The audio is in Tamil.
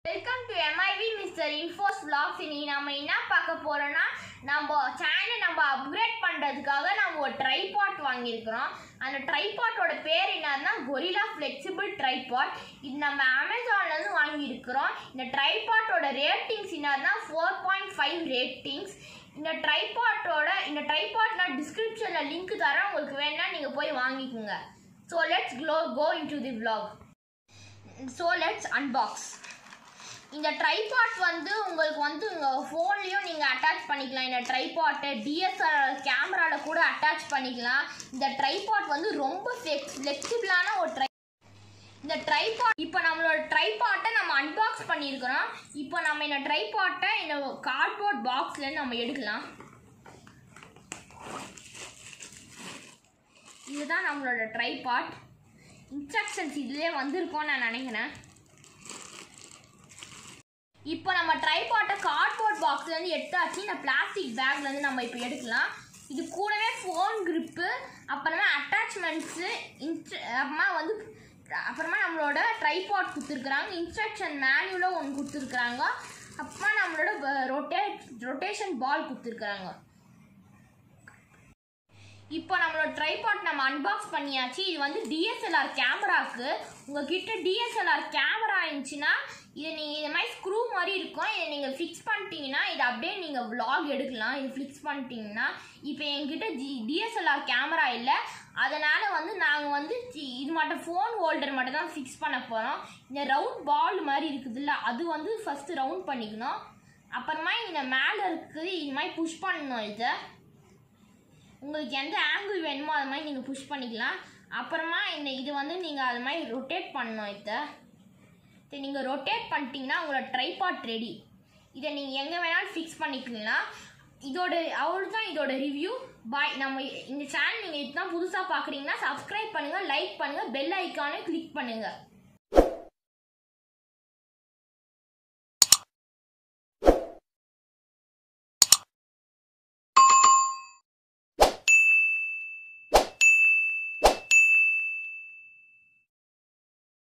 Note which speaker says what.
Speaker 1: welcome to MIV mister Infos vlogs இன்னைக்கு நம்ம என்ன பார்க்க போறோம்னா நம்ம சேனலை நம்ம அப்கிரேட் பண்ணுறதுக்காக நம்ம ஒரு ட்ரைபாட் வாங்கியிருக்கிறோம் அந்த ட்ரைபாட்டோட பேர் என்னன்னா கொரிலா ஃப்ளெக்சிபிள் ட்ரைபாட் இது நம்ம அமேசான்லேருந்து வாங்கியிருக்கிறோம் இந்த ட்ரைபாட்டோட ரேட்டிங்ஸ் என்னன்னா ஃபோர் பாயிண்ட் ஃபைவ் ரேட்டிங்ஸ் இந்த ட்ரைபாட்டோட இந்த ட்ரைபாட் நான் டிஸ்கிரிப்ஷனில் லிங்க் தரேன் உங்களுக்கு வேணா நீங்கள் போய் வாங்கிக்கோங்க so let's glow go into the vlog so let's unbox இந்த ட்ரைபாட் வந்து உங்களுக்கு வந்து உங்கள் ஃபோன்லேயும் நீங்கள் அட்டாச் பண்ணிக்கலாம் இந்த ட்ரைபாட்டை டிஎஸ்ஆர் கேமராவில் கூட அட்டாச் பண்ணிக்கலாம் இந்த ட்ரைபாட் வந்து ரொம்ப ஃப்ளெக்சிபிளான ஒரு ட்ரை இந்த ட்ரைபாட் இப்போ நம்மளோட ட்ரைபாட்டை நம்ம அன்பாக்ஸ் பண்ணியிருக்கிறோம் இப்போ நம்ம இந்த ட்ரைபாட்டை இந்த கார்ட்போர்ட் பாக்ஸில் நம்ம எடுக்கலாம் இதுதான் நம்மளோட ட்ரைபாட் இன்ஸ்ட்ரக்ஷன்ஸ் இதுலேயே வந்திருக்கோன்னு நான் நினைக்கிறேன் இப்போ நம்ம ட்ரைபாட்டை கார்ட்போர்ட் பாக்ஸ்லேருந்து எடுத்தாச்சு இந்த பிளாஸ்டிக் பேக்லேருந்து நம்ம இப்போ எடுக்கலாம் இது கூடவே ஃபோன் grip அப்புறமா அட்டாச்மெண்ட்ஸு இன்ஸ்ட் அப்புறமா வந்து அப்புறமா நம்மளோட ட்ரைபாட் கொடுத்துருக்குறாங்க இன்ஸ்ட்ரக்ஷன் மேனுவலும் ஒன்று கொடுத்துருக்குறாங்க அப்புறமா நம்மளோட ரொட்டேட் ரொட்டேஷன் பால் கொடுத்துருக்குறாங்க இப்போ நம்மளோட ட்ரைபாட் நம்ம அன்பாக்ஸ் பண்ணியாச்சு இது வந்து டிஎஸ்எல்ஆர் கேமராக்கு உங்ககிட்ட டிஎஸ்எல்ஆர் கேமரா இருந்துச்சுன்னா இது நீங்கள் இது மாதிரி ஸ்க்ரூ மாதிரி இருக்கும் இதை நீங்கள் ஃபிக்ஸ் பண்ணிட்டீங்கன்னா இது அப்படியே நீங்கள் vlog எடுக்கலாம் இது ஃபிக்ஸ் பண்ணிட்டீங்கன்னா இப்போ என்கிட்ட ஜி டிஎஸ்எல்ஆர் கேமரா இல்லை அதனால் வந்து நாங்கள் வந்து சி- இது மட்டும் ஃபோன் ஹோல்டர் மட்டும் தான் ஃபிக்ஸ் பண்ண போகிறோம் இந்த ரவுண்ட் பால் மாதிரி இருக்குதுல்ல அது வந்து ஃபஸ்ட்டு ரவுண்ட் பண்ணிக்கணும் அப்புறமா இந்த மேலே இருக்குது இது மாதிரி புஷ் பண்ணணும் இதை உங்களுக்கு எந்த ஆங்கிள் வேணுமோ அது மாதிரி நீங்கள் புஷ் பண்ணிக்கலாம் அப்புறமா இந்த இது வந்து நீங்கள் அது மாதிரி ரொட்டேட் பண்ணணும் இதை இதை நீங்கள் ரொட்டேட் பண்ணிட்டீங்கன்னா உங்களோட ட்ரைபாட் ரெடி இதை நீங்கள் எங்கே வேணாலும் ஃபிக்ஸ் பண்ணிக்கலாம் இதோட அவ்வளோ தான் இதோட ரிவ்யூ பாய் நம்ம இந்த சேனல் நீங்கள் இதுதான் புதுசாக பார்க்குறீங்கன்னா சப்ஸ்கிரைப் பண்ணுங்கள் லைக் பண்ணுங்கள் பெல் ஐக்கானை கிளிக் பண்ணுங்கள்